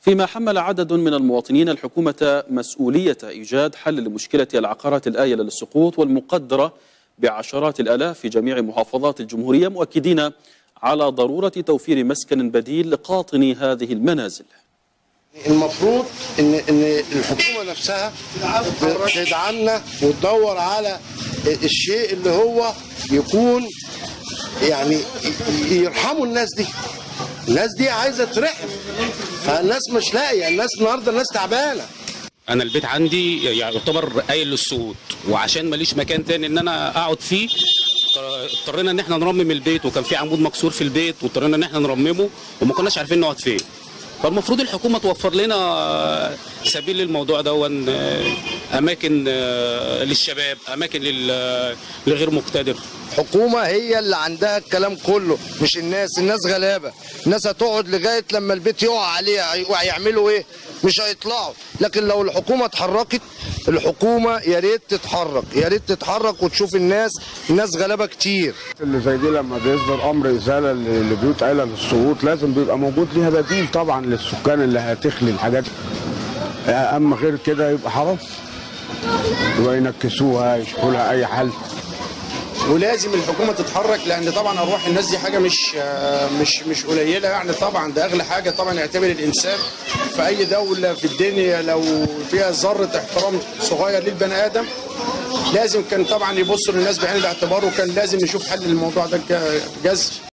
فيما حمل عدد من المواطنين الحكومة مسؤولية إيجاد حل لمشكلة العقارات الآيلة للسقوط والمقدرة بعشرات الآلاف في جميع محافظات الجمهورية مؤكدين على ضرورة توفير مسكن بديل لقاطني هذه المنازل المفروض ان ان الحكومه نفسها تدعمنا وتدور على الشيء اللي هو يكون يعني يرحموا الناس دي الناس دي عايزه ترحم فالناس مش لاقيه الناس النهارده الناس تعبانه انا البيت عندي يعني يعتبر قايل للسقوط وعشان ماليش مكان تاني ان انا اقعد فيه اضطرينا ان احنا نرمم البيت وكان في عمود مكسور في البيت واضطرينا ان احنا نرممه وما كناش عارفين نقعد فين فالمفروض الحكومه توفر لنا سبيل للموضوع ده اماكن للشباب اماكن للغير مقتدر الحكومه هي اللي عندها الكلام كله مش الناس الناس غلابه الناس هتقعد لغايه لما البيت يقع عليها وهيعملوا ايه مش هيطلعوا لكن لو الحكومه اتحركت الحكومه يا ريت تتحرك يا ريت تتحرك وتشوف الناس الناس غلابه كتير اللي زي دي لما بيصدر امر ازاله لبيوت عيله للسقوط لازم بيبقى موجود ليها بديل طبعا للسكان اللي هتخلي الحاجات اما غير كده يبقى حرام يبقى ينكسوها يشوفوا لها اي حل ولازم الحكومه تتحرك لان طبعا ارواح الناس دي حاجه مش مش مش قليله يعني طبعا ده اغلى حاجه طبعا يعتبر الانسان في اي دوله في الدنيا لو فيها ذره احترام صغير للبني ادم لازم كان طبعا يبصوا للناس بعين الاعتبار وكان لازم نشوف حل للموضوع ده جذر